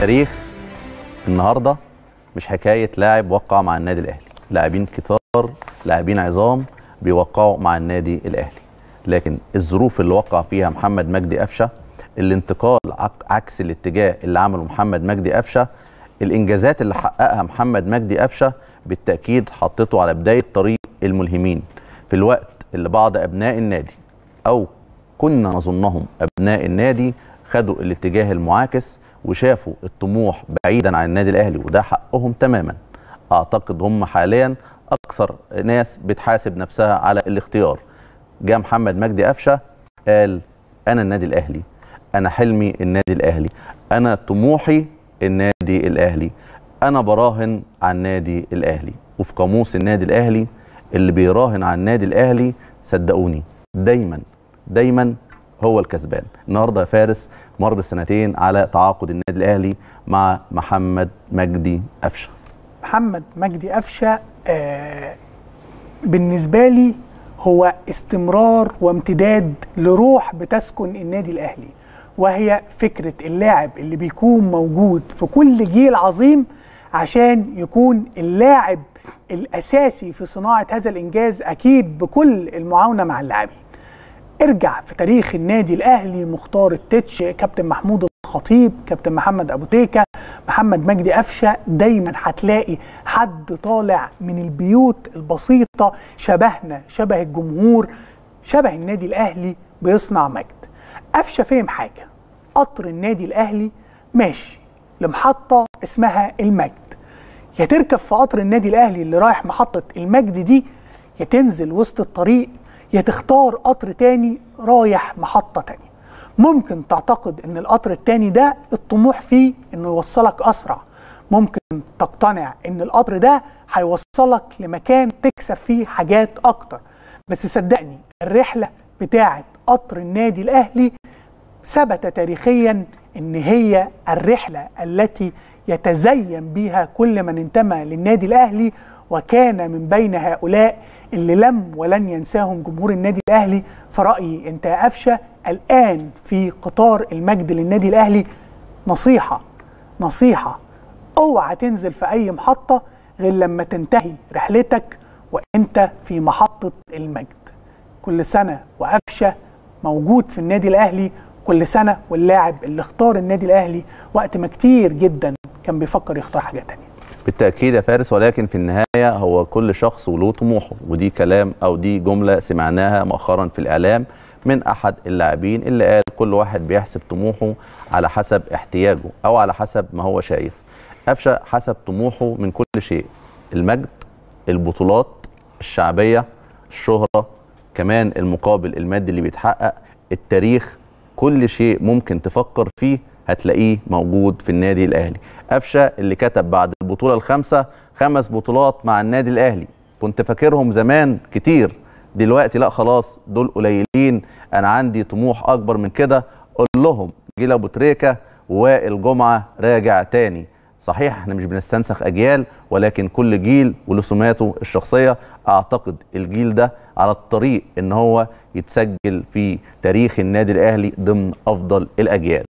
تاريخ النهارده مش حكايه لاعب وقع مع النادي الاهلي لاعبين كتار لاعبين عظام بيوقعوا مع النادي الاهلي لكن الظروف اللي وقع فيها محمد مجدي قفشه الانتقال عك- عكس الاتجاه اللي عمله محمد مجدي قفشه الانجازات اللي حققها محمد مجدي قفشه بالتاكيد حطته على بدايه طريق الملهمين في الوقت اللي بعض ابناء النادي او كنا نظنهم ابناء النادي خدوا الاتجاه المعاكس وشافوا الطموح بعيدا عن النادي الاهلي وده حقهم تماما اعتقد هم حاليا اكثر ناس بتحاسب نفسها على الاختيار جاء محمد مجدي قفشه قال انا النادي الاهلي انا حلمي النادي الاهلي انا طموحي النادي الاهلي انا براهن على النادي الاهلي وفي قاموس النادي الاهلي اللي بيراهن على النادي الاهلي صدقوني دايما دايما هو الكسبان النهارده يا فارس مر سنتين على تعاقد النادي الاهلي مع محمد مجدي قفشه محمد مجدي قفشه آه بالنسبه لي هو استمرار وامتداد لروح بتسكن النادي الاهلي وهي فكره اللاعب اللي بيكون موجود في كل جيل عظيم عشان يكون اللاعب الاساسي في صناعه هذا الانجاز اكيد بكل المعاونه مع اللاعبين ارجع في تاريخ النادي الاهلي مختار التتش كابتن محمود الخطيب كابتن محمد ابو تيكه محمد مجدي قفشه دايما هتلاقي حد طالع من البيوت البسيطه شبهنا شبه الجمهور شبه النادي الاهلي بيصنع مجد قفشه فهم حاجه قطر النادي الاهلي ماشي لمحطه اسمها المجد يا تركب في قطر النادي الاهلي اللي رايح محطه المجد دي يا تنزل وسط الطريق يا تختار قطر تاني رايح محطه تانيه ممكن تعتقد ان القطر التاني ده الطموح فيه انه يوصلك اسرع ممكن تقتنع ان القطر ده هيوصلك لمكان تكسب فيه حاجات اكتر بس صدقني الرحله بتاعه قطر النادي الاهلي ثبت تاريخيا ان هي الرحله التي يتزين بها كل من انتمى للنادي الاهلي وكان من بين هؤلاء اللي لم ولن ينساهم جمهور النادي الاهلي فرأيي انت يا قفشه الان في قطار المجد للنادي الاهلي نصيحه نصيحه اوعى تنزل في اي محطه غير لما تنتهي رحلتك وانت في محطه المجد كل سنه وقفشه موجود في النادي الاهلي كل سنه واللاعب اللي اختار النادي الاهلي وقت ما كتير جدا كان بيفكر يختار حاجه تانية بالتاكيد يا فارس ولكن في النهايه هو كل شخص وله طموحه ودي كلام او دي جمله سمعناها مؤخرا في الاعلام من احد اللاعبين اللي قال كل واحد بيحسب طموحه على حسب احتياجه او على حسب ما هو شايف قفشه حسب طموحه من كل شيء المجد البطولات الشعبيه الشهره كمان المقابل المادي اللي بيتحقق التاريخ كل شيء ممكن تفكر فيه هتلاقيه موجود في النادي الاهلي قفشه اللي كتب بعد البطوله الخامسه خمس بطولات مع النادي الاهلي كنت فاكرهم زمان كتير دلوقتي لا خلاص دول قليلين انا عندي طموح اكبر من كده قول لهم جيل ابو تريكه ووائل جمعه راجع تاني صحيح احنا مش بنستنسخ اجيال ولكن كل جيل وله سماته الشخصيه اعتقد الجيل ده على الطريق ان هو يتسجل في تاريخ النادي الاهلي ضمن افضل الاجيال